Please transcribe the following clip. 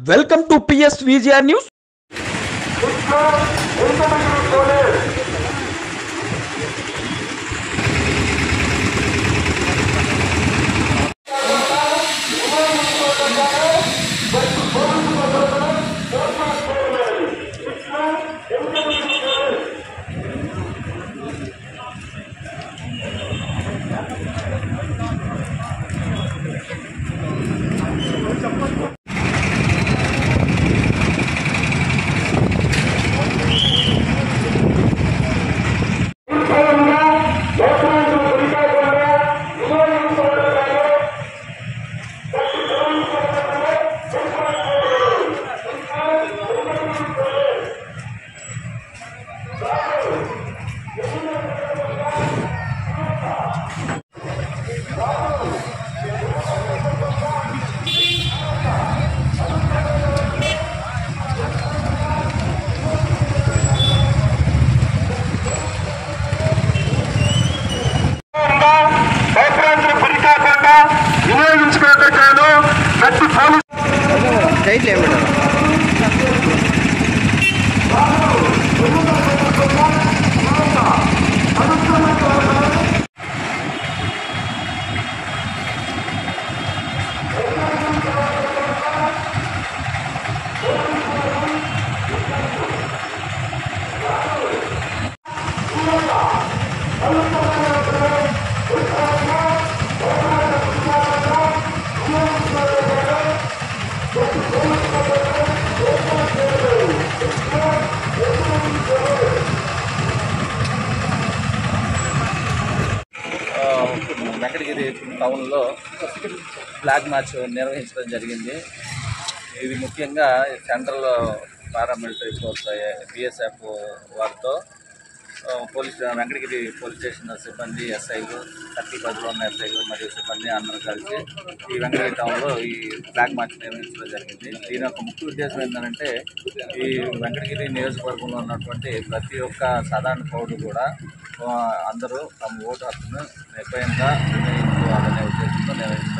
welcome to PS VGR news Sankranti గురి కాకుండా వినియోగించుకోవట్లేదు ప్రతి పోలీసు ఆ, వెంకటగిరి టౌన్లో ఫ్లాగ్ మార్చ్ నిర్వహించడం జరిగింది ఇది ముఖ్యంగా సెంట్రల్ పారామిలిటరీ ఫోర్స్ బిఎస్ఎఫ్ వారితో ఆ, పోలీస్ వెంకటగిరి పోలీస్ స్టేషన్ సిబ్బంది ఎస్ఐలు థర్టీ పదిలో ఉన్న ఎస్ఐలు మరియు సిబ్బంది అందరూ కలిసి ఈ వెంకటగిరి టౌన్లో ఈ ఫ్లాగ్ మార్చ్ నిర్వహించడం జరిగింది దీని యొక్క ముఖ్య ఉద్దేశం ఏంటంటే ఈ వెంకటగిరి నియోజకవర్గంలో ఉన్నటువంటి ప్రతి ఒక్క సాధారణ పౌరుడు కూడా ఆ, అందరూ తమ ఓటు హక్కును నిర్భయంగా వినియోగించుకోవాలనే ఉద్దేశంతో నిర్వహించడం